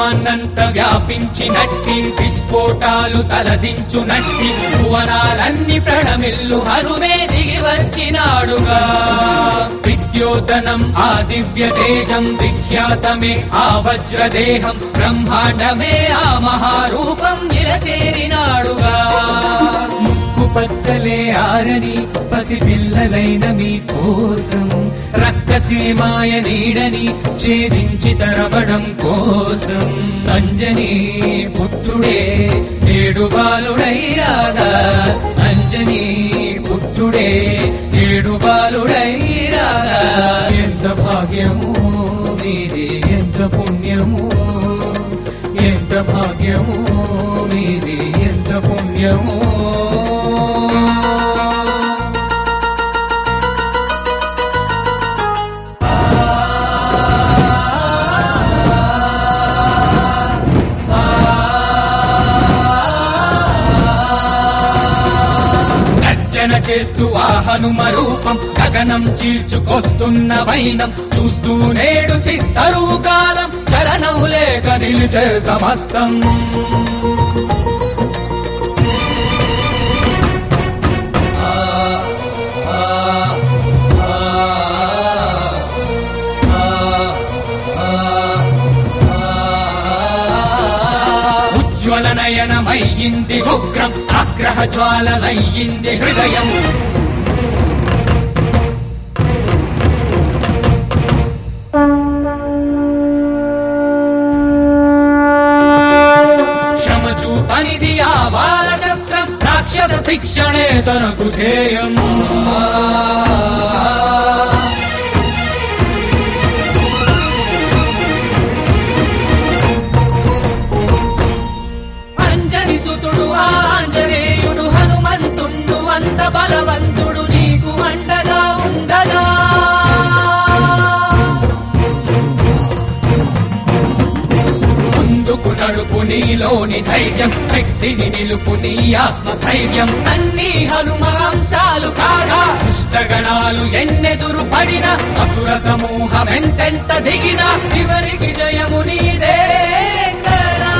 విశ్వాన్నంత వ్యాపించినట్టి విస్ఫోటాలు తలదించునట్టి భువనాలన్నీ ప్రణమిల్లు హనుమే దిగి వచ్చినాడుగా విద్యోతనం ఆ దివ్య తేజం విఖ్యాతమే ఆ వజ్రదేహం బ్రహ్మాండమే ఆ మహారూపం నిలచేరినాడుగా ముక్కు పచ్చలే ఆరని పసి పిల్లలైన మీ కోసం రక్తసీమాయ నీడని ఛేదించి తరమడం కోసం అంజనీ పుత్రుడే నేడు బాలుడై రాగా అంజనీ పుత్రుడే నేడు బాలుడై రాగా ఎంత భాగ్యము మీది ఎంత పుణ్యము ఎంత భాగ్యము మీది ఎంత పుణ్యము గర్జన చేస్తూ ఆ హనుమ రూపం గగనం చీల్చుకొస్తున్న వైనం చూస్తూ నేడు చిత్తరువు కాలం చలనం లేక నిలిచే సమస్తం ఉజ్వల నయనమయ్యింది ఉగ్రం ఆగ్రహ జ్వాలలయ్యింది హృదయం క్షమచూ పనిది ఆ బాల శస్త్రం రాక్షస శిక్షణే తనకు ధ్యేయం అంజని సుతుడు ఆ ఆంజనేయుడు హనుమంతుండు అంత బలవంతుడు నీకు అండగా ఉండగా ముందుకు నడుపు నీలోని ధైర్యం శక్తిని నిలుపు నీ ఆత్మస్థైర్యం అన్ని హనుమ అంశాలు కాగా దుష్టగణాలు ఎన్నెదురు పడిన అసుర సమూహం ఎంతెంత దిగిన చివరికి జయము నీదే కదా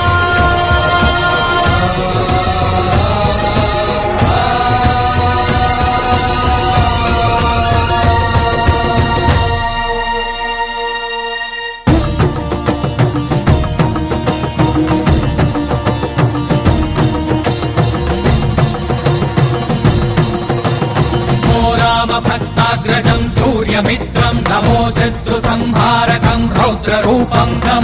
నమో రామ భక్తాగ్రజం సూర్యమిత్రం నమో శత్రు సంహారకం రౌద్ర రూపం నమో